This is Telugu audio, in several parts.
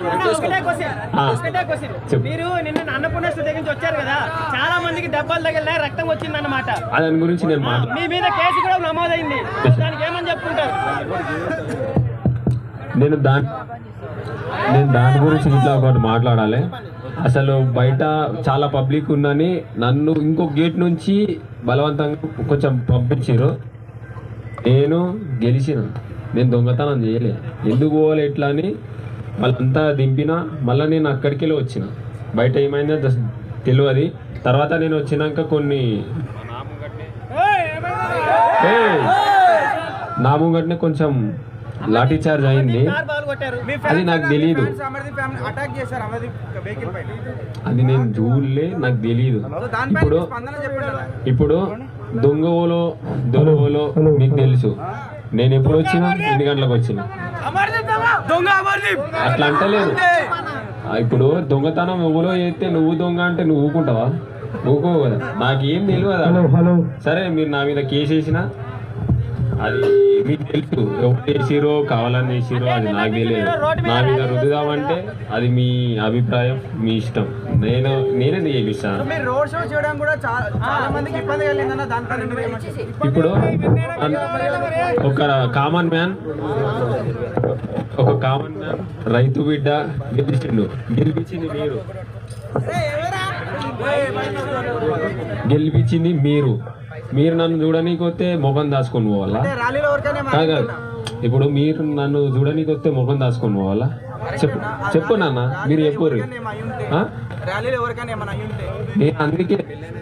ఒకటే question. ఆ. ఒకటే question. చెప్పు. మీరు నిన్న అన్నపూర్ణ స్టూడియో నుంచి వచ్చారు కదా చాలా మందికి దెబ్బలు తగిలినాయి రక్తం వచ్చింది అన్నమాట దాని గురించి నేను మాట్లా మీ మీద కేసు కూడా నమోదైంది దానికి ఏమని చెప్పుకుంటారు నేను దాని నేను దాని గురించి ఇట్లా ఒకటి మాట్లాడాలి అసలు బయట చాలా పబ్లిక్ ఉందని నన్ను ఇంకో గేట్ నుంచి బలవంతంగా కొంచెం పంపించారు నేను గెలిచిన నేను దొంగతనం చేయలే ఎందుకు పోవాలి ఎట్లా అని వాళ్ళంతా దింపిన మళ్ళీ నేను అక్కడికి వెళ్ళి వచ్చిన బయట ఏమైందో జస్ట్ తెలియదు తర్వాత నేను వచ్చినాక కొన్ని ఏయ్! నా ముంగట్నే కొంచెం లాఠీ చార్జ్ అయింది కార్ బాల్ కొట్టారు అది నాకు తెలియదు అటాక్ చేశారు అమర్దీప్ వెహికల్ పైన అది నేను చూడలే నాకు తెలియదు సో దానిపైన ఇప్పుడు స్పందన చెప్పండి అన్న. ఇప్పుడు దొంగ ఓలో దొర ఓలో మీకు తెలుసు నేను ఎప్పుడు వచ్చినా ఎన్ని గంటలకు వచ్చిన దొంగ అమర్దీప్ అట్లా అంటలేదు ఆ, ఇప్పుడు దొంగతనం ఎవరో చేస్తే నువ్వు దొంగ అంటే నువ్వు ఊకుంటావా ఊకోవు కదా నాకేం తెలియదు సరే మీరు నా మీద కేసు వేసినా అది మీకు తెలుసు ఎవరు చేసిరో కావాలని చేసిరో అది నాకు తెలియదు నా మీద రుద్దుదామంటే అది మీ అభిప్రాయం మీ ఇష్టం నేను నేనే చేపిస్తాను మీరు రోడ్ షో చేయడం కూడా చాలా చాలా మందికి ఇబ్బంది కలిగిందన్న దానిపైన మీరు ఏమంటారు ఇప్పుడు అన్- ఒక కామన్ మ్యాన్ ఒక కామన్ మ్యాన్ రైతు బిడ్డ గెలిచిండు గెలిపించింది మీరు గెలిపించింది మీరు మీరు నన్ను చూడనీకి వస్తే ముఖం దాచుకొని పోవాలా అంటే ర్యాలీలో ఎవరికైనా ఏమన్నా కాదు కాదు. ఇప్పుడు మీరు నన్ను చూడనీకి వస్తే ముఖం దాచుకొని పోవాలా చెప్పు చెప్పు నాన్న మీరు చెప్పుర్రి ఏమన్నా అయి ఉంటే ఆ? ర్యాలీలో ఎవరికైనా ఏమైనా అయి ఉంటే నేను అందుకే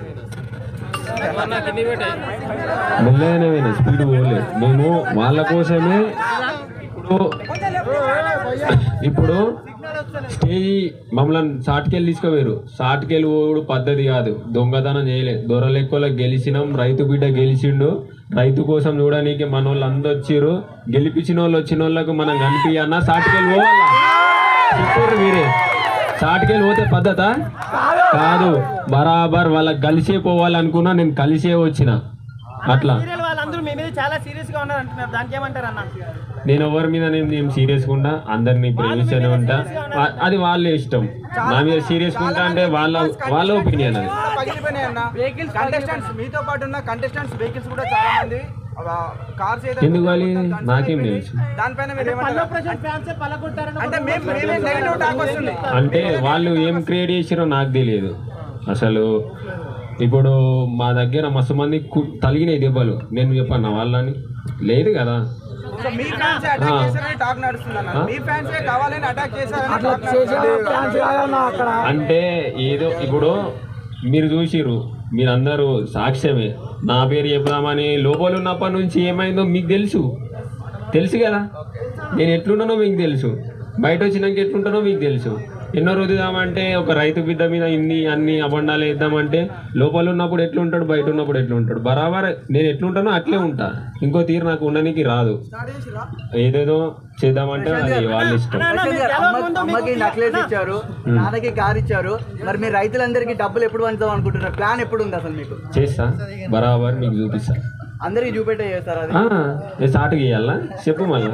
మెల్లగానే పోయినా స్పీడ్ పోలే మేము వాళ్ళ కోసమే ఇప్పుడు ఇప్పుడు స్టేజ్ మమ్మల్ని సాటుకెళ్ళి తీసుకుపోయారు సాటుకెళ్ళి పోడు పద్ధతి కాదు దొంగతనం చేయలే దొరలెక్కువలో గెలిచినాం రైతు బిడ్డ గెలిచిండు రైతు కోసం చూడడానికి మన వాళ్ళు అందరు వచ్చిర్రు గెలిపించిన వాళ్ళు వచ్చిన వాళ్ళకు మనం కనిపించన్నా సాటుకెళ్ళి పోవాలా చెప్పుర్రు మీరే సాటుకెళ్ళి పోతే పద్ధత కాదు బరాబర్ వాళ్ళకి కలిసే పోవాలనుకున్నా నేను కలిసే వచ్చిన అట్లా సీరియల్ వాళ్ళందరూ మీ మీద చాలా సీరియస్ గా ఉన్నారు అంటున్నారు దానికి ఏమంటారు అన్న నేను ఎవరి మీద నేను ఏం సీరియస్గా ఉంటా అందరినీ ప్రేమిస్తూనే ఉంటా ఆ- అది వాళ్ళ ఇష్టం నా మీద సీరియస్గా ఉంటా అంటే వాళ్ళ వాళ్ళ ఒపీనియన్ అది కూడా పగిలిపోయినాయి అన్న కంటెస్టెంట్స్ మీతో పాటు ఉన్న కంటెస్టెంట్స్ వెహికల్స్ కూడా చాలా మంది కార్స్ ఎందుకు వాళ్ళు నాకేం తెలుసు దానిపైన మీరు ఏమంటారు ఫ్యాన్స్ పలకొట్టారని అంటే మేము మేమే నెగిటివ్ టాక్ వస్తుంది అంటే వాళ్ళు ఏం క్రియేట్ చేసారో నాకు తెలియదు అసలు ఇప్పుడు మా దగ్గర మస్తు మంది కు- తలిగినాయి దెబ్బలు నేను చెప్పాను వాళ్ళని లేదు కదా సో మీ ఫ్యాన్స్ అటాక్ చేశారని టాక్ నడుస్తుంది అన్న మీ ఫ్యాన్స్ కావాలని అటాక్ చేశారని టాక్ నడుస్తుంది అంటే ఏదో ఇప్పుడు మీరు చూసిర్రు మీరందరూ సాక్ష్యమే నా పేరు చెప్దామని లోపల ఉన్నప్పటి నుంచి ఏమైందో మీకు తెలుసు తెలుసు కదా నేను ఎట్లున్నానో మీకు తెలుసు బయట వచ్చినాక ఎట్లుంటానో మీకు తెలుసు ఎన్నో రుద్దుదామంటే ఒక రైతు బిడ్డ మీద ఇన్ని అన్ని అబండాలు వేద్దామంటే లోపల ఉన్నప్పుడు ఎట్లుంటాడు బయట ఉన్నప్పుడు ఎట్లుంటాడు బరాబర్ నేను ఎట్లుంటానో అట్లే ఉంటా ఇంకో తీరు నాకు ఉండడానికి రాదు ఏదేదో చేద్దామంటే అది వాళ్ళ ఇష్టం అమ్మ- అమ్మకి నక్లెస్ ఇచ్చారు నాన్నకి కార్ ఇచ్చారు మరి మీ రైతులందరికీ డబ్బులు ఎప్పుడు పంచుదాం అనుకుంటున్నారు ప్లాన్ ఎప్పుడు ఉంది అసలు మీకు చేస్తా బరాబర్ మీకు చూపిస్తా అందరికి చూపెట్టే చేస్తారు అది ఆ, నేను సాటు గీయాలా చెప్పు మళ్ళా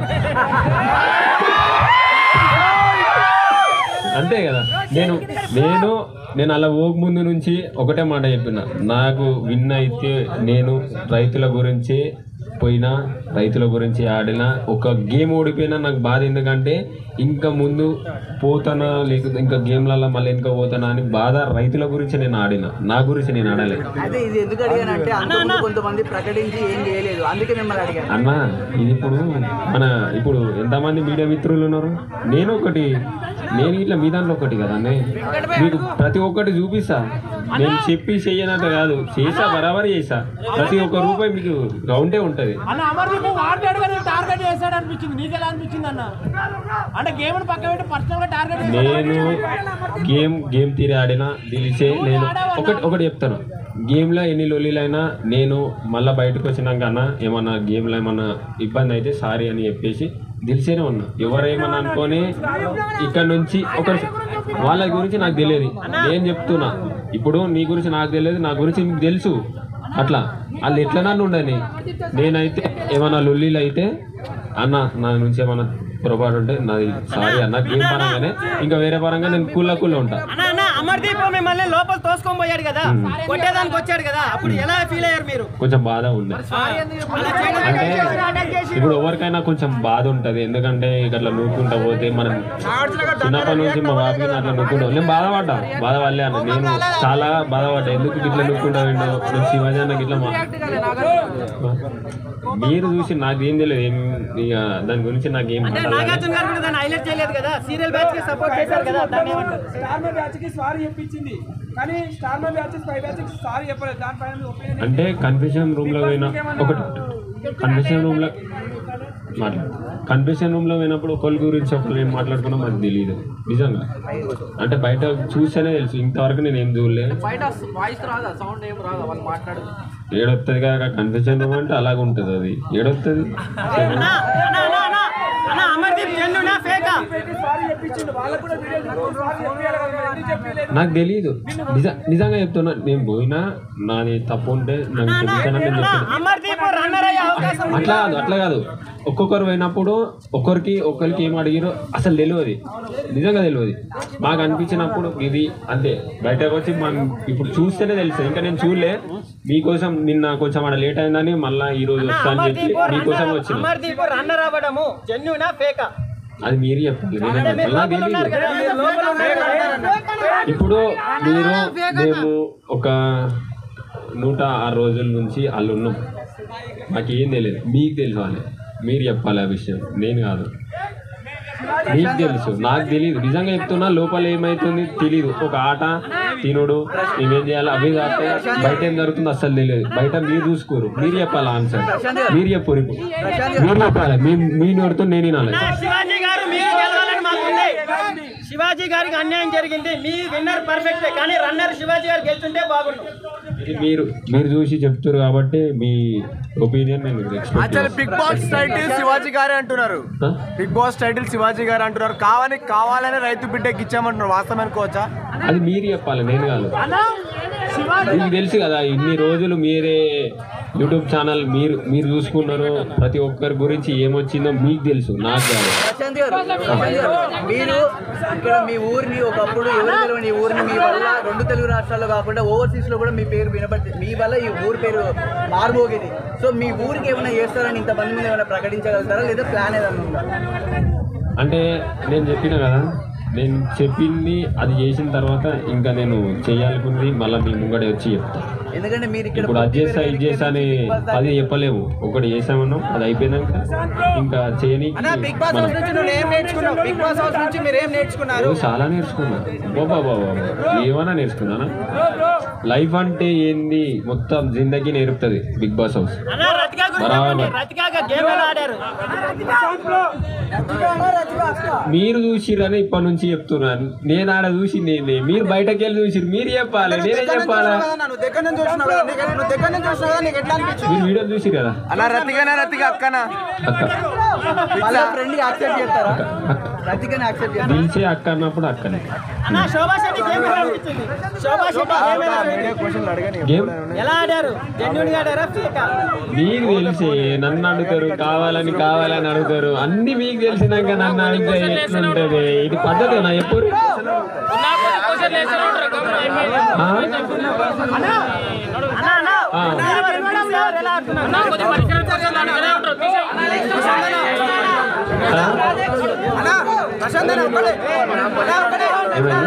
అంతే కదా నేను నేను నేను అలా పోక ముందు నుంచి ఒకటే మాట చెప్పిన నాకు విన్ అయితే నేను రైతుల గురించి పోయినా రైతుల గురించి ఆడినా ఒక గేమ్ ఓడిపోయినా నాకు బాధ ఎందుకంటే ఇంకా ముందు పోతానా లేకపోతే ఇంకా గేమ్లలో మళ్ళీ ఇంకా పోతానా అని బాధ రైతుల గురించి నేను ఆడిన నా గురించి నేను ఆడలేదు అయితే ఇది ఎందుకు అడిగానంటే అంతకుముందు కొంతమంది ప్రకటించి ఏం చేయలేదు అందుకే మిమ్మల్ని అడిగాను అన్న ఇది ఇప్పుడు మన ఇప్పుడు ఎంతమంది మీడియా మిత్రులు ఉన్నారు నేను ఒకటి నేను ఇట్లా మీ దాంట్లో ఒకటి కదా అన్నయ్య మీకు ప్రతి ఒక్కటి చూపిస్తా నేను చెప్పి చెయ్యనంత కాదు చేసా బరాబర్ చేసా ప్రతి ఒక్క రూపాయి మీకు రౌండే ఉంటది అన్న అమర్దీప్ వాంటెడ్ గా నేను టార్గెట్ చేశాడు అనిపించింది నీకు ఎలా అనిపించింది అన్న అంటే గేమ్ పక్క పెట్టి పర్సనల్ గా టార్గెట్ నేను గేమ్ గేమ్ తీరి ఆడినా తెలిసే నేను ఒకటి ఒకటి చెప్తాను గేమ్లో ఎన్ని లొల్లీలైనా నేను మళ్ళీ బయటకు వచ్చినాక అన్న ఏమన్నా గేమ్లో ఏమన్నా ఇబ్బంది అయితే సారీ అని చెప్పేసి తెలిసేనే ఉన్నా ఎవరేమన్నా అనుకొని ఇక్కడ నుంచి ఒక వాళ్ళ గురించి నాకు తెలియదు నేను చెప్తున్నా ఇప్పుడు నీ గురించి నాకు తెలియదు నా గురించి మీకు తెలుసు అట్లా వాళ్ళు ఎట్లా నన్ను ఉండని నేనైతే ఏమన్నా లొల్లీలు అయితే అన్న నా నుంచి ఏమన్నా పొరపాటు ఉంటే నాది సారీ అన్న గేమ్ పరంగానే ఇంకా వేరే పరంగా నేను కూల్ కూల్ ఉంటా అన్న అన్న అమర్దీప్ మిమ్మల్ని లోపల తోసుకొని పోయాడు కదా కొట్టేదానికి వచ్చాడు కదా అప్పుడు ఎలా ఫీల్ అయ్యారు మీరు కొంచెం బాధ ఉంది అలా చేయడం అంటే ఇప్పుడు ఎవరికైనా కొంచెం బాధ ఉంటది ఎందుకంటే ఇట్లా నూకుంటా పోతే మనం చిన్నప్పటి నుంచి మా బాబుకి అట్లా నూకుంటా నేను బాధపడ్డా బాధపడలే అన్న నేను చాలా బాధపడ్డా ఎందుకు ఇట్లా నూకుంటా విండో నేను శివాజీ అన్నకి ఇట్లా మా- మీరు చూసి నాకేం తెలియదు ఏం ఇక దాని గురించి నాకేం అంటే మాట్లాడాలి. నాగార్జున గారు కూడా దాన్ని హైలైట్ చేయలేదు కదా సీరియల్ బ్యాచ్ కి సపోర్ట్ చేశారు కదా దాన్ని ఏమంటారు స్టార్ మా బ్యాచ్ కి సారీ చెప్పించింది కానీ స్టార్ మా బ్యాచ్ ఫైవ్ బ్యాచ్ కి సారీ చెప్పలేదు దానిపైన మీ ఒపీనియన్ అంటే కన్ఫ్యూషన్ రూమ్ లో పోయినా ఒకటి కన్ఫ్యూషన్ రూమ్ లో మాట్లాడు కన్ఫ్యూషన్ రూమ్ లో పోయినప్పుడు ఒకరి గురించి ఒకరు ఏం మాట్లాడుకున్నా మనకు తెలియదు నిజంగా అంటే బయట చూస్తేనే తెలుసు ఇంతవరకు నేను ఏం చూడలేదు బయట వాయిస్ రాదా సౌండ్ ఏం రాదా వాళ్ళు మాట్లాడదు ఏడొస్తుంది కాక కన్ఫ్యూషన్ రూమ్ అంటే అలాగ ఉంటుంది అది ఏడొస్తుంది అన్న అన్న అన్న అన్న అన్న అమర్దీప్ జెన్యునా ఫేకా సారీ చెప్పించిండు వాళ్ళకు కూడా వీడియో సారీ చెప్పాలి కదా మరి ఎందుకు చెప్పలేదు నాకు తెలియదు నిజ నిజంగా చెప్తున్నా నేను పోయినా నాది తప్పు ఉంటే నాకు చెప్తానని నేను అన్న చెప్తాను అమర్దీప్ రన్నర్ అయ్యే అవకాశం ఉంది. అట్లా కాదు అట్లా కాదు ఒక్కొక్కరు పోయినప్పుడు ఒక్కరికి ఒక్కరికి ఏం అడిగిరో అసలు తెలియదు నిజంగా తెలియదు మాకు అనిపించినప్పుడు ఇది అంతే బయటకు వచ్చి మనం ఇప్పుడు చూస్తేనే తెలుస్తుంది ఇంకా నేను చూడలే మీకోసం నిన్న కొంచెం అక్కడ లేట్ అయిందని మళ్ళీ ఈ రోజు అన్న వస్తా అని చెప్పి అమర్దీప్ మీకోసం రన్నర్ వచ్చిన అమర్దీప్ రన్నర్ అవ్వడము జెన్యునా ఫేకా అది మీరు చెప్పాలి నేనే అంటే మీరు చెప్పాలి. నాకు లోపల ఉన్నారు తెలియదు కదా మీరు లోపల ఉన్నారు కదా ఇప్పుడు మీరు మేము ఒక నూట ఆరు రోజుల నుంచి వాళ్ళు ఉన్నాం మాకేం తెలియదు మీకు తెలియాలి మీరు చెప్పాలి ఆ విషయం నేను కాదు మీకు తెలుసు నాకు తెలియదు నిజంగా చెప్తున్నా లోపల ఏమైతుంది తెలియదు ఒక ఆట తినుడు మేమేం చేయాలి అవి కాక బయట ఏం జరుగుతుందో అస్సలు తెలియదు బయట మీరు చూసుకోరు మీరు చెప్పాలి ఆన్సర్ మీరు చెప్పరు ఇప్పుడు మీరు చెప్పాలి మీ మీ నోటితో నేను వినాలి అన్న, శివాజీ గారు మీరు గెలవాలని మాకుంది శివాజీ గారికి అన్యాయం జరిగింది మీ విన్నర్ పర్ఫెక్ట్ కానీ రన్నర్ శివాజీ గారు గెలుచుంటే బాగుండు ఇది మీరు మీరు చూసి చెప్తారు కాబట్టి మీ ఒపీనియన్ నేను expect actually Bigg Boss title Shivaji గారే అంటున్నారు చేస్తా. బిగ్ బాస్ టైటిల్ శివాజీ గారు అంటున్నారు కావాలని కావాలని రైతు బిడ్డకి ఇచ్చామంటున్నారు వాస్తవం అనుకోవచ్చా అది మీరు చెప్పాలి నేను కాదు మీకు తెలుసు కదా ఇన్ని రోజులు మీరే యూట్యూబ్ ఛానల్ మీరు మీరు చూసుకున్నారు ప్రతి ఒక్కరి గురించి ఏమొచ్చిందో మీకు తెలుసు నాకు కాదు ప్రశాంత్ గారు ప్రశాంత్ గారు మీరు ఇక్కడ మీ ఊరిని ఒకప్పుడు ఎవరు తెలియని ఈ ఊరిని మీ వల్ల రెండు తెలుగు రాష్ట్రాల్లో కాకుండా ఓవర్సీస్ లో కూడా మీ పేరు వినబడి మీ వల్ల ఈ ఊరి పేరు మారుమోగేది సో మీ ఊరికి ఏమైనా చేస్తారని ఇంతమంది మీద ఏమైనా ప్రకటించగలుగుతారా లేదా ప్లాన్ ఏదైనా ఉందా అంటే నేను చెప్పిన కదా నేను చెప్పింది అది చేసిన తర్వాత ఇంకా నేను చేయాలనుకుంది మళ్ళీ మీ ముంగడే వచ్చి చెప్తా ఎందుకంటే మీరు ఇక్కడ ఇప్పుడు అది చేస్తా ఇది చేస్తా అని అది చెప్పలేము ఒకటి చేసామన్నాం అది అయిపోయినాక ఇంకా చేయని బిగ్ బాస్ హౌస్ నుంచి నువ్వు ఏం నేర్చుకున్నావు బిగ్ బాస్ హౌస్ నుంచి మీరు ఏం నేర్చుకున్నారు చాలా నేర్చుకున్నా బాబా బాబా ఏమన్నా నేర్చుకున్నానా లైఫ్ అంటే ఏంది మొత్తం జిందగీ నేర్పుతుంది బిగ్ బాస్ హౌస్ అన్న రతికా గురించి చెప్పండి. రతికాగా గేమ్ ఎలా ఆడారు మీరు చూసిరని ఇప్పటి నుంచి చెప్తున్నాను నేను ఆడ చూసి నేనే మీరు బయటకు వెళ్ళి చూసిరు మీరు చెప్పాలి నేనే చెప్పాలా నువ్వు దగ్గర నుంచి చూసినావు కదా నీకు నువ్వు దగ్గర నుంచి చూసినావు కదా నీకు ఎట్లా అనిపించింది మీరు వీడియో చూసిరు కదా అలా రతికనా రతిక అక్కనా అక్క వాళ్ళ ఫ్రెండ్ యాక్సెప్ట్ చేస్తారా అక్క రతికని యాక్సెప్ట్ చేస్తారా నిలిచే అక్క అన్నప్పుడు అక్కనే అన్న శోభా శెట్టి గేమ్ ఎలా అనిపించింది శోభా శెట్టి గేమ్ ఎలా ఆడారు? క్వశ్చన్లు అడగని గేమ్ ఎలా ఆడారు జెన్యున్ గా ఆడారా ఫేకా మీకు తెలిసి నన్ను అడుగుతారు కావాలని కావాలని అడుగుతారు అన్ని మీకు తెలిసినాక నన్ను అడిగితే ఎట్లుంటది ఇది పద్ధతి నా ఎప్పుడు ఆ? అన్న అన్న ఆ. మీరు పిలవడం ఎవరు ఎలా ఆడుతున్నారు ఆ? అన్నా ప్రశాంత్ అన్న ఒక్కడే అన్నా ఒక్కడే ఏమైంది?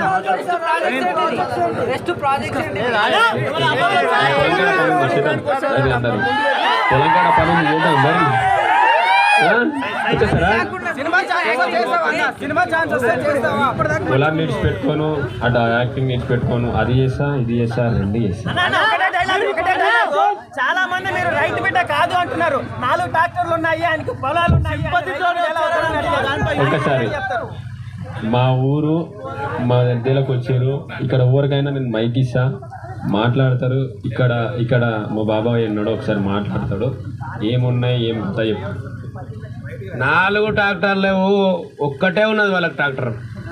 తెలంగాణ పనులు చేద్దాం. అది అందరూ. తెలంగాణ పనులు చేద్దాం మరి ఆ? వచ్చేసారా సినిమా ఛాన్స్ చేస్తావా అన్న సినిమా ఛాన్స్ వస్తే చేస్తావా అప్పటిదాకా పొలాన్ని నీడ్చి పెట్టుకోను అటు యాక్టింగ్ నీడ్చి పెట్టుకోను అది చేస్తా ఇది చేస్తా రెండు చేస్తా అన్న, అన్న, ఒకటే dialogue, ఒకటే dialogue. చాలా మంది మీరు రైతు బిడ్డ కాదు అంటున్నారు నాలుగు ట్రాక్టర్లు ఉన్నాయి ఆయనకు పొలాలు ఉన్నాయి ఆయన ఎలా అవుతారని అడిగారు. దానిపై ఒక్కసారి. ఏం చెప్తారు మా ఊరు మా దగ్గరకు వచ్చారు ఇక్కడ ఎవరికైనా నేను మైక్ ఇస్తా మాట్లాడతారు ఇక్కడ ఇక్కడ మా బాబాయ్ ఉన్నాడు ఒకసారి మాట్లాడతాడు ఏమున్నాయి ఏం కథ చెప్పు నాలుగు ట్రాక్టర్లు లేవు ఒక్కటే ఉన్నది వాళ్ళకి ట్రాక్టర్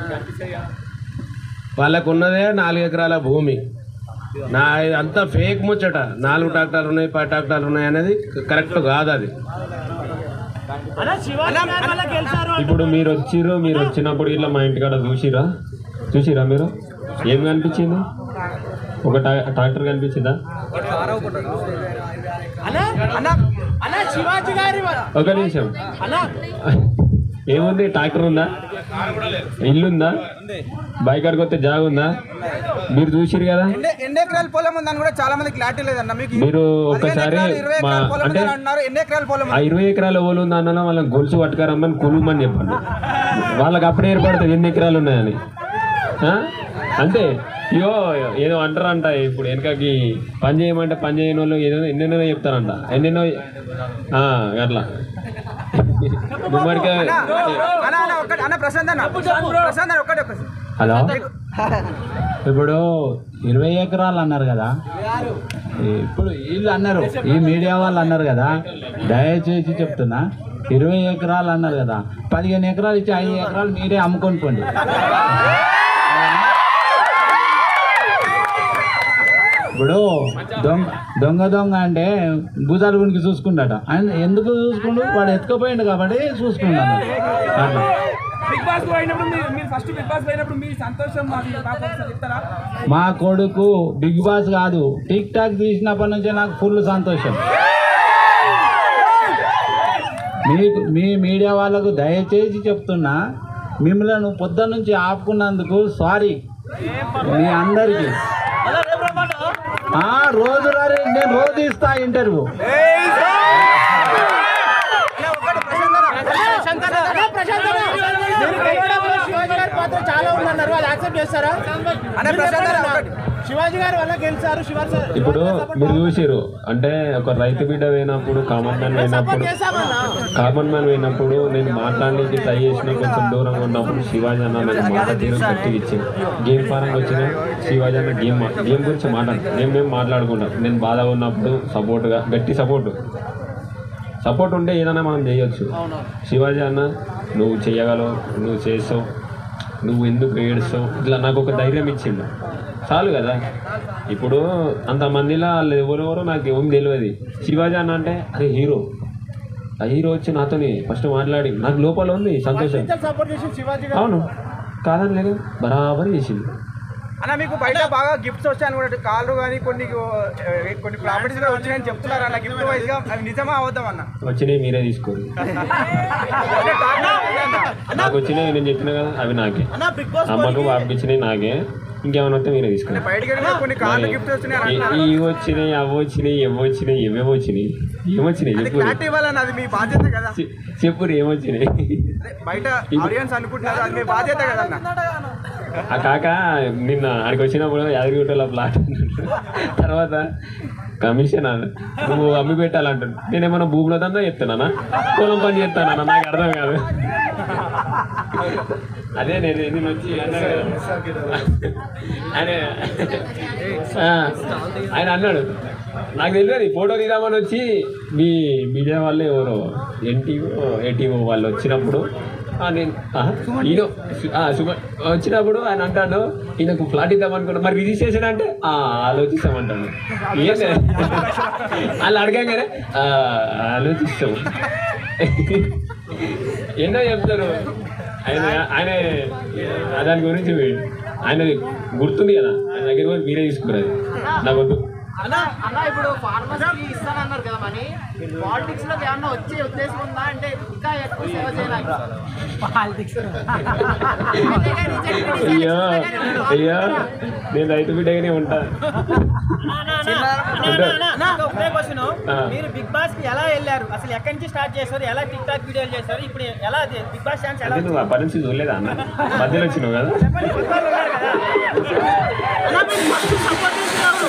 వాళ్ళకు ఉన్నదే నాలుగు ఎకరాల భూమి నా అంతా ఫేక్ ముచ్చట నాలుగు ట్రాక్టర్లు ఉన్నాయి పది ట్రాక్టర్లు ఉన్నాయి అనేది కరెక్ట్ కాదు అది అన్న శివాజీ గారి వల్ల గెలిచారు ఇప్పుడు మీరు వచ్చిర్రు మీరు వచ్చినప్పుడు ఇట్లా మా ఇంటికాడ చూసిరా చూసిరా మీరు ఏం కనిపించింది ఒక టా- ట్రాక్టర్ కనిపించిందా అన్న అన్న అన్న శివాజీ గారి వ- ఒక నిమిషం అన్న ఏముంది ట్రాక్టర్ ఉందా ఇల్లుందా బైక్ అడిగి వస్తే జాగ ఉందా మీరు చూసిరు కదా ఎన్ని ఎన్ని ఎకరాల పొలం ఉందని కూడా చాలా మంది క్లారిటీ లేదన్న మీకు మీరు పదిహేను ఒకసారి ఎకరాలు, ఇరవై మా ఎకరాల పొలం అంటే ఉందని అంటున్నారు ఎన్ని ఎకరాల పొలం ఆ ఇరవై ఎకరాల ఓలు ఉందా అన్న వాళ్ళని గొలుసు పట్టుకారమ్మని కొనుమని చెప్పండి వాళ్ళకి అప్పుడే ఏర్పడుతుంది ఎన్ని ఎకరాలు ఉన్నాయని ఆ? అంతే ఇయో ఏదో అంటారంట ఇప్పుడు వెనకకి పని చేయమంటే పని చేయని వాళ్ళు ఏదో ఎన్నెన్నో చెప్తారంట ఎన్నెన్నో ఆ, అట్లా గుమ్మడికాయ అన్న అన్న ఒక్కటి అన్న ప్రశాంత్ అన్న ప్రశాంత్ అన్న ఒక్కటే ప్రశ్న హలో ఇప్పుడు ఇరవై ఎకరాలు అన్నారు కదా ఇప్పుడు వీళ్ళు అన్నారు ఈ మీడియా వాళ్ళు అన్నారు కదా దయచేసి చెప్తున్నా ఇరవై ఎకరాలు అన్నారు కదా పదిహేను ఎకరాలు ఇచ్చి ఐదు ఎకరాలు మీరే అమ్ముకొని పోండి ఇప్పుడు దొంగ దొంగ దొంగ అంటే భూతాలు గునికి చూసుకుంటాట ఆయన ఎందుకు చూసుకుంటూ వాడు ఎత్తుకుపోయిండు కాబట్టి చూసుకుంటాను అట్లా బిగ్ బాస్ పోయినప్పుడు మీరు మీరు ఫస్ట్ బిగ్ బాస్ పోయినప్పుడు మీ సంతోషం మాది నాకు ఒకసారి చెప్తారా మా కొడుకు బిగ్ బాస్ కాదు టిక్ టాక్ తీసినప్పటి నుంచే నాకు ఫుల్ సంతోషం మీకు మీ మీడియా వాళ్ళకు దయచేసి చెప్తున్నా మిమ్మల్ని పొద్దున్న నుంచి ఆపుకున్నందుకు సారీ మీ అందరికీ ఆ, రోజు రారే నేను రోజు ఇస్తా ఇంటర్వ్యూ అన్న ప్రశాంత్ అన్న మీరు గెలవడంలో శివాజీ గారి పాత్ర చాలా ఉందన్నారు అది యాక్సెప్ట్ చేస్తారా మీరు ప్రశాంత్ అన్న చెప్పండి ఒకటి. అన్న. శివాజీ గారి వల్ల గెలిచారు శివాజీ గారు- ఇప్పుడు శివాజీ గారు మీరు support చూసిరు అంటే ఒక రైతు బిడ్డ పోయినప్పుడు కామన్ మ్యాన్ సపోర్ట్ పోయినప్పుడు చేశామన్నా కామన్ మ్యాన్ పోయినప్పుడు నేను మాట్లాడడానికి ట్రై చేసిన కొంచెం దూరంగా ఉన్నప్పుడు శివాజీ అన్న నాకు మాట తీరు గట్టిగా ఇచ్చింది గేమ్ పరంగా వచ్చిన శివాజీ అన్న గేమ్ మా- గేమ్ గురించి మాట్లాడు గేమ్ మేము మాట్లాడుకుంటాం నేను బాధగా ఉన్నప్పుడు సపోర్ట్గా గట్టి సపోర్ట్ సపోర్ట్ ఉంటే ఏదైనా మనం చేయొచ్చు శివాజీ అన్న నువ్వు చేయగలవు నువ్వు చేస్తావు నువ్వు ఎందుకు ఏడుస్తావు ఇట్లా నాకు ఒక ధైర్యం ఇచ్చిండు చాలు కదా ఇప్పుడు అంతమందిలో వాళ్ళు ఎవరెవరో నాకు ఏం తెలియదు శివాజీ అన్న అంటే అరే హీరో ఆ హీరో వచ్చి నాతోని ఫస్ట్ మాట్లాడి నాకు లోపల ఉంది సంతోషం సపోర్ట్ చేసి శివాజీ గారు అవును కాదని లేదు బరాబర్ చేసింది అన్న మీకు బయట బాగా గిఫ్ట్స్ వచ్చాయని కూడా కార్లు కానీ కొన్ని ఏ, కొన్ని ప్రాపర్టీస్ కూడా వచ్చాయని చెప్తున్నారు అన్న గిఫ్ట్ వైజ్ గా అవి నిజమా అవద్దాం అన్న వచ్చినాయి మీరే తీసుకోరు నాకు వచ్చినాయి నేను చెప్పిన కదా అవి నాకే అన్న బిగ్ బాస్ అమ్మకు పంపించినాయి నాకే ఇంకేమైనా వస్తే మీరే తీసుకోండి బయటకి వెళ్ళి కొన్ని కార్లు గిఫ్ట్స్ వచ్చినాయి అని ఈ- అంటున్నారు ఇవి వచ్చినాయి అవి వచ్చినాయి ఇవి వచ్చినాయి ఇవేమో వచ్చినాయి ఏమొచ్చినాయి అది చెప్పు క్లారిటీ ఇవ్వాలన్న అది మీ బాధ్యత కదా చెప్పురు ఏమొచ్చినాయి అదే బయట ఆడియన్స్ అనుకుంటున్నారు అది మీ బాధ్యత కదన్న ఆ కాక నిన్న ఆడికి వచ్చినప్పుడు యాదగిరిగుట్టలో ప్లాట్ తర్వాత కమిషన్ అన్న నువ్వు అమ్మి పెట్టాలంటాడు నేనేమన్నా భూమిలో దందా చెప్తున్నానా పొలం పని చేస్తానన్నా నాకు అర్థం కాదు అదే నేను నేను వచ్చి అన్నాడు కదా. ఆయన ఆ, ఆయన అన్నాడు నాకు తెలియదు ఫోటో తీద్దామని వచ్చి మీ మీడియా వాళ్ళే ఎవరో ఎన్టీఓ ఏటీఓ వాళ్ళు వచ్చినప్పుడు ఆ, నేను ఆ, ఈయన ఆ, సుమ వచ్చినప్పుడు ఆయన అంటాడు ఈయనకు ఫ్లాట్ ఇద్దాం అనుకున్నా మరి రిజిస్ట్రేషన్ అంటే "ఆ, ఆలోచిస్తామంటాడు ఏం లేదు. వాళ్ళు అడగంగానే "ఆ, ఆలోచిస్తాం ఎన్నో చెప్తారు ఆయన ఆయన ఆ దాని గురించి ఆయన గుర్తుంది కదా ఆయన దగ్గర పోయి మీరే తీసుకురాదు నాకు వద్దు అన్న అన్న ఇప్పుడు ఫార్మర్స్ కి ఇస్తానన్నారు కదా మనీ పాలిటిక్స్ లో ఏమన్నా వచ్చే ఉద్దేశం ఉందా అంటే ఇంకా ఎక్కువ సేవ చేయడానికి అయ్యో అయ్యో నేను రైతు బిడ్డగానే ఉంటా అన్న, ఒకటే క్వశ్చన్ ఆ. మీరు బిగ్ బాస్ కి ఎలా వెళ్ళారు అసలు ఎక్కడి నుంచి స్టార్ట్ చేశారు ఎలా టిక్ టాక్ వీడియోలు చేశారు ఇప్పుడు ఎలా అది బిగ్ బాస్ ఛాన్స్ ఎలా అదే నువ్వు ఆ పని నుంచి చూడలేదా అన్న మధ్యలో వచ్చినావు కదా చెప్పండి బిగ్ బాస్ ఉన్నారు కదా అన్న, మీరు first support చేస్తున్నారు.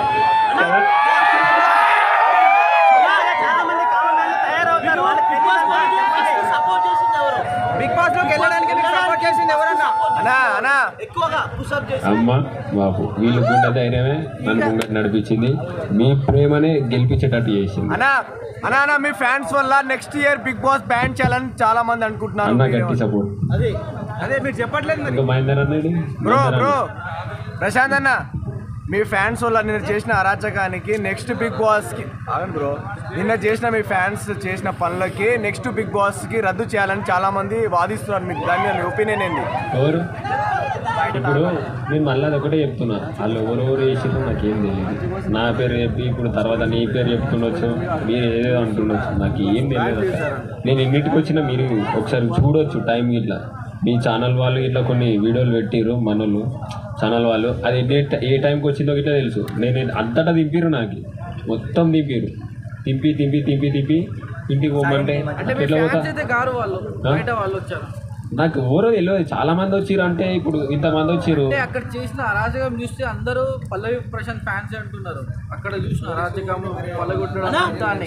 ఇలాగ చాలా మంది కామన్ మ్యాన్లు తయారవుతారు వాళ్ళకి తెలియదు. సపోర్ట్ చేసింది ఎవరు బిగ్ బాస్ లోకి వెళ్ళడానికి మీకు సపోర్ట్ చేసింది ఎవరన్నా అన్నా అన్నా ఎక్కువగా పుషప్ చేసి అమ్మ బాబు వీళ్ళు గుండె ధైర్యమే నన్ను ముంగట నడిపించింది మీ ప్రేమనే గెలిపించేటట్టు చేసింది అన్నా అన్నా అన్నా మీ ఫ్యాన్స్ వల్ల next year Bigg Boss ban చేయాలని చాలా మంది అనుకుంటున్నారు అన్న గట్టి సపోర్ట్ అదే మీరు చెప్పట్లేదు మరి ఇంకా మహేందర్ అన్నాడు బ్రో బ్రో ప్రశాంత్ అన్న మీ ఫ్యాన్స్ వల్ల నిన్న చేసిన అరాచకానికి నెక్స్ట్ బిగ్ బాస్కి అవును బ్రో నిన్న చేసిన మీ ఫ్యాన్స్ చేసిన పనులకి నెక్స్ట్ బిగ్ బాస్కి రద్దు చేయాలని చాలా మంది వాదిస్తున్నారు మీకు దాని మీద మీ ఒపీనియన్ ఏంటి ఎవరు ఇప్పుడు నేను మళ్ళీ అది ఒకటే చెప్తున్నా వాళ్ళు ఎవరెవరు వేసినా నాకేం తెలియదు నా పేరు చెప్పి ఇప్పుడు తర్వాత నీ పేరు చెప్తుండొచ్చు మీరు ఏదేదో అంటుండొచ్చు నాకు ఏం తెలియదు అసలు. నేను ఎన్నిటికి వచ్చినా మీరు ఒకసారి చూడొచ్చు టైం ఇట్లా మీ ఛానల్ వాళ్ళు ఇట్లా కొన్ని వీడియోలు పెట్టిర్రు మనోళ్ళు ఛానల్ వాళ్ళు అది ఏ ఏ టైంకి వచ్చిందో ఇట్లా తెలుసు నేను అంతటా దింపిరు నాకు మొత్తం దింపిరు తింపి తింపి తింపి తింపి ఇంటికి పోమంటే ఎట్లా పోతా గారు వాళ్ళు ఆ? బయట వాళ్ళు వచ్చారు నాకు ఎవరో తెలియదు చాలా మంది వచ్చిర్రు అంటే ఇప్పుడు ఇంతమంది వచ్చిర్రు అంటే అక్కడ చేసిన అరాజకం చూస్తే అందరూ పల్లవి ప్రశాంత్ ఫ్యాన్స్ అంటున్నారు అక్కడ చూసిన అరాజకం పల్లగొట్టడం అంతా అని.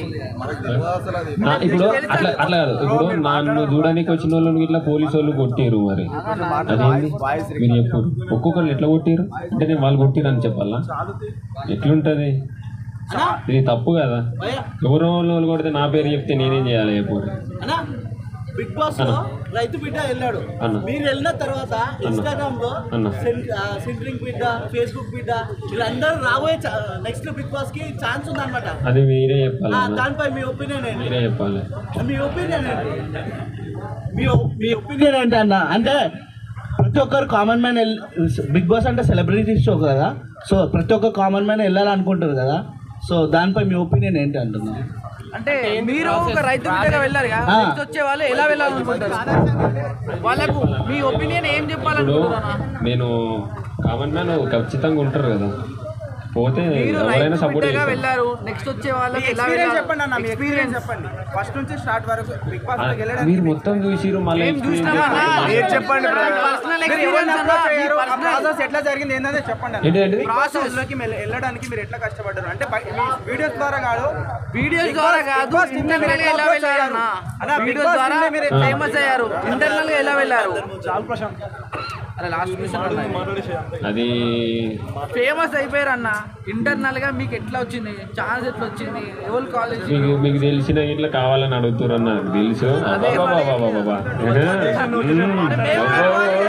నా- ఇప్పుడు అట్లా అట్లా కాదు ఇప్పుడు నన్ను చూడడానికి వచ్చిన వాళ్ళు ఇట్లా పోలీసు వాళ్ళు కొట్టిరు మరి అదేంటి మీరు చెప్పు ఒక్కొక్కరు ఎట్లా కొట్టిరు అంటే నేను వాళ్ళు కొట్టిరు అని చెప్పాలా ఎట్లుంటది ఇది తప్పు కదా ఎవరో వాళ్ళు కొడితే నా పేరు చెప్తే నేనేం చేయాలి చెప్పు అన్నా బిగ్ బాస్ లో రైతు బిడ్డ వెళ్ళాడు అన్న. మీరు వెళ్ళిన తర్వాత ఇన్స్టాగ్రామ్ లో అన్న. సెంట్రింగ్ బిడ్డ ఫేస్బుక్ బిడ్డ వీళ్ళందరూ రాబోయే నెక్స్ట్ బిగ్ బాస్ కి ఛాన్స్ ఉందన్నమాట అది మీరే చెప్పాలి ఆ, అన్న. దానిపై మీ ఒపీనియన్ ఏంటి మీరే చెప్పాలి మీ ఒపీనియన్ ఏంటి మీ ఒ- మీ ఒపీనియన్ ఏంటి అన్న అంటే ప్రతి ఒక్కరు కామన్ మ్యాన్ బిగ్ బాస్ అంటే సెలబ్రిటీ షో కదా సో ప్రతి ఒక్క కామన్ మ్యాన్ వెళ్ళాలనుకుంటారు కదా సో దానిపై మీ ఒపీనియన్ ఏంటి అంటున్నా అంటే మీరు ఒక రైతు బిడ్డగా వెళ్ళారు కదా ఆ. నెక్స్ట్ వచ్చే వాళ్ళు ఎలా వెళ్ళాలనుకుంటారు వాళ్ళకు మీ ఒపీనియన్ ఏం ఇప్పుడు చెప్పాలనుకుంటున్నా నేను కామన్ మ్యాన్ ఖచ్చితంగా ఉంటారు కదా పోతే మీరు ఎవరైనా రైతు సపోర్ట్ బిడ్డగా చేస్తారు వెళ్ళారు నెక్స్ట్ వచ్చే వాళ్ళకి ఎలా ఎక్స్పీరియన్స్ వెళ్ళాలి చెప్పండి అన్న మీ ఎక్స్పీరియన్స్ చెప్పండి ఫస్ట్ నుంచి స్టార్ట్ వరకు బిగ్ బాస్ ఆ, వెళ్ళడానికి మీరు మొత్తం చూసిరు మళ్ళీ ఏం చూసినామా అన్న? మీరు చెప్పండి బ్రో. పర్సనల్ మీరు ఎవరిని ఎక్స్పీరియన్స్ అన్న approach అయ్యారు? ఆ పర్సనల్ ప్రాసెస్ ఎట్లా జరిగింది ఏంటంటే చెప్పండి అన్న. ఏంటి ఏంటి బిగ్ బాస్ హౌస్లోకి మెల్ల- వెళ్ళడానికి మీరు ఎట్లా కష్టపడ్డారు అంటే బయ- మీ వీడియోస్ ద్వారా కాదు వీడియోస్ బిగ్ ద్వారా బాస్- కాదు బిగ్ బాస్ టీమ్ ని ఇంటర్నల్ మీరు గా ఎలా approach వెళ్ళారు అయ్యారు? అన్న, బిగ్ వీడియోస్ బాస్ ద్వారా టీమ్ ని మీరు ఫేమస్ అయ్యారు ఇంటర్నల్ గా ఎలా వెళ్ళారు అరే లాస్ట్ అది ఫేమస్ అయిపోయారు అన్న ఇంటర్నల్ గా మీకు ఎట్లా వచ్చింది ఛాన్స్ ఎట్లా వచ్చింది ఎవరు కాలేజ్ మీకు మీకు తెలిసిన ఇట్లా కావాలని అడుగుతారు అన్న నాకు తెలుసు అబ్బబ్బబ్బబ్బబ్బబ్బా. ఆహా. మ్మ్.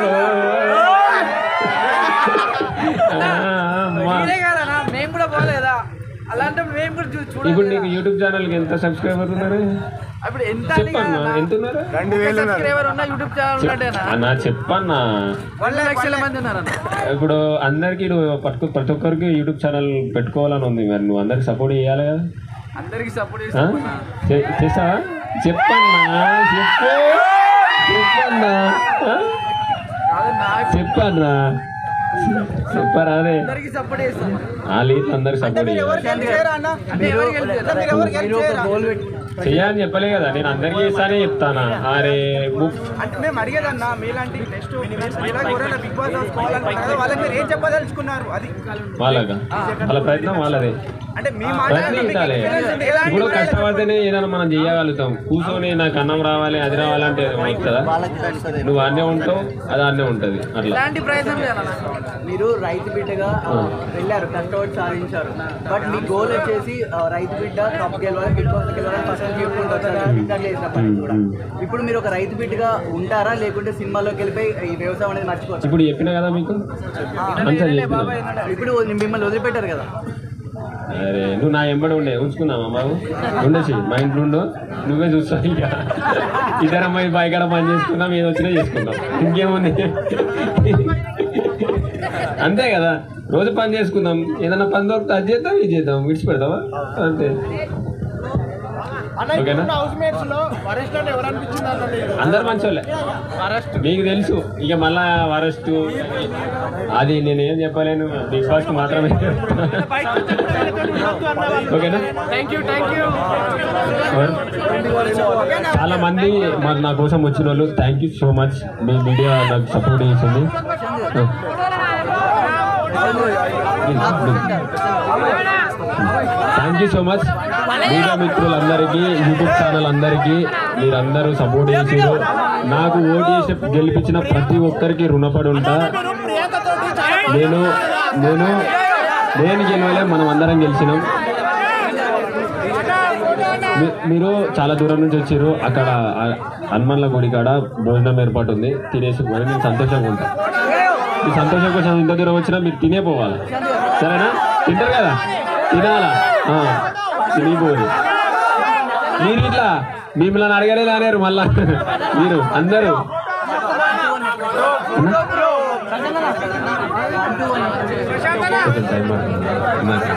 ఆ, అమ్మా. మీరే కదన్నా మేము కూడా పోలేదా అలాంటి మేము కూడా చూ- ఇప్పుడు చూడాలి నీకు యూట్యూబ్ ఛానల్కి ఎంత సబ్స్క్రైబర్ ఉన్నారు అప్పుడు ఎంత అని చెప్పన్నా కదన్నా? ఎంత ఉన్నారు రెండు వేలు ఉన్నారు. సబ్స్క్రైబర్ ఉన్న యూట్యూబ్ ఛానల్ ఉన్నట్టేనా అన్నా చెప్పన్నా వంద లక్షల మంది ఉన్నారన్న ఇప్పుడు అందరికి నువ్వు పట్టుకు ప్రతి ఒక్కరికి యూట్యూబ్ ఛానల్ పెట్టుకోవాలని ఉంది మరి నువ్వు అందరికి సపోర్ట్ చేయాలి కదా అందరికి సపోర్ట్ ఆ? చేస్తున్నా చే- చేస్తావా చెప్పన్నా చెప్పు చెప్పన్నా ఆ? కాదన్నా చెప్పన్నా చెప్పరా అదే అందరికి సపోర్ట్ చేస్తాను వాళ్ళు అందరికి సపోర్ట్ చేయాలి ఎవరికి help చేయరా అన్న అంటే ఎవరికి help అన్న, మీరు ఎవరికి help చేయరా? చెయ్యాలని చెప్పలే కదా నేను అందరికి చేస్తానే చెప్తానా అరే బుక్ అంటే మేము అడిగేదన్నా మీలాంటి నెక్స్ట్ మీలా ఎవరైనా బిగ్ బాస్ హౌస్ పోవాలనుకుంటారు కదా వాళ్ళకి మీరు ఏం చెప్పదలుచుకున్నారు అది వాళ్ళగా వాళ్ళ ప్రయత్నం వాళ్ళదే అంటే మీ మాట ప్రయత్నించాలి ఇప్పుడు కష్టపడితేనే ఏదైనా మనం చేయగలుగుతాం కూర్చొని నాకు అన్నం రావాలి అది రావాలంటే అవుతుందా నువ్వు అన్నే ఉంటావు అది అన్నే ఉంటుంది అట్లా ఇలాంటి ప్రయత్నం చేయాలన్నా మీరు రైతు బిడ్డగా ఆ, వెళ్ళారు కష్టపడి సాధించారు బట్ మీ గోల్ వచ్చేసి ఆ, రైతు బిడ్డ కప్ గెలవాలి బిగ్ బాస్ గెలవాలి ఫస్ట్ చెప్పుకుంటూ వచ్చారు ఇందాక చేసినప్పటికీ కూడా ఇప్పుడు మీరు ఒక రైతు బిడ్డగా ఉంటారా లేకుంటే సినిమాలోకి వెళ్ళిపోయి ఈ వ్యవసాయం అనేది మర్చిపోతారు ఇప్పుడు చెప్పినా కదా మీకు అంతా చెప్పినా ఇప్పుడు మిమ్మల్ని వదిలిపెట్టారు కదా అరే నువ్వు నా ఎంబడి ఉండే ఉంచుకున్నావా బాబు ఉండొచ్చు మా ఇంట్లో ఉండు నువ్వే చూస్తావు ఇక ఇద్దరు అమ్మాయి బాయ్ కాడ పని చేసుకుందాం ఏదో వచ్చినా చేసుకుందాం ఇంకేముంది అంతే కదా రోజు పని చేసుకుందాం ఏదైనా పని దొరికితే అది చేద్దాం ఇది చేద్దాం విడిచిపెడతావా అంతే ఓకేనా హౌస్ మేట్స్ లో వరెస్ట్ అంటే ఎవరు అనిపించింది అన్న నీకు? అందరు మంచోళ్ళే మీకు తెలుసు ఇక మళ్ళా వరస్ట్ అది నేను ఏం చెప్పలేను బిగ్ బాస్ మాత్రమే ఓకేనా థ్యాంక్ యూ థ్యాంక్ యూ చాలా మంది మరి నా కోసం వచ్చిన వాళ్ళు థ్యాంక్ యూ సో మచ్ మీ మీడియా నాకు సపోర్ట్ చేసింది thank you so much media మిత్రులందరికీ యూట్యూబ్ ఛానల్ అందరికీ మీరందరూ సపోర్ట్ చేసారు నాకు ఓటు చేసి గెలిపించిన ప్రతి ఒక్కరికి రుణపడి ఉంటా నేను నేను నేను గెలవలే మనం అందరం గెలిచినాం మీ- మీరు చాలా దూరం నుంచి వచ్చారు అక్కడ ఆ- హనుమాన్ల గుడి కాడ భోజనం ఏర్పాటు ఉంది తినేసి పోయి నేను సంతోషంగా ఉంటా ఈ సంతోషం కోసం ఇంత దూరం వచ్చినా మీరు తినే పోవాలి సరేనా తింటారు కదా తినాలా ఆ, తినిపోరు మీరు ఇట్లా మిమ్మల్ని అడగలేదు అనేరు మళ్ళా మీరు అందరూ కొంచెం టైం పడుతుంది.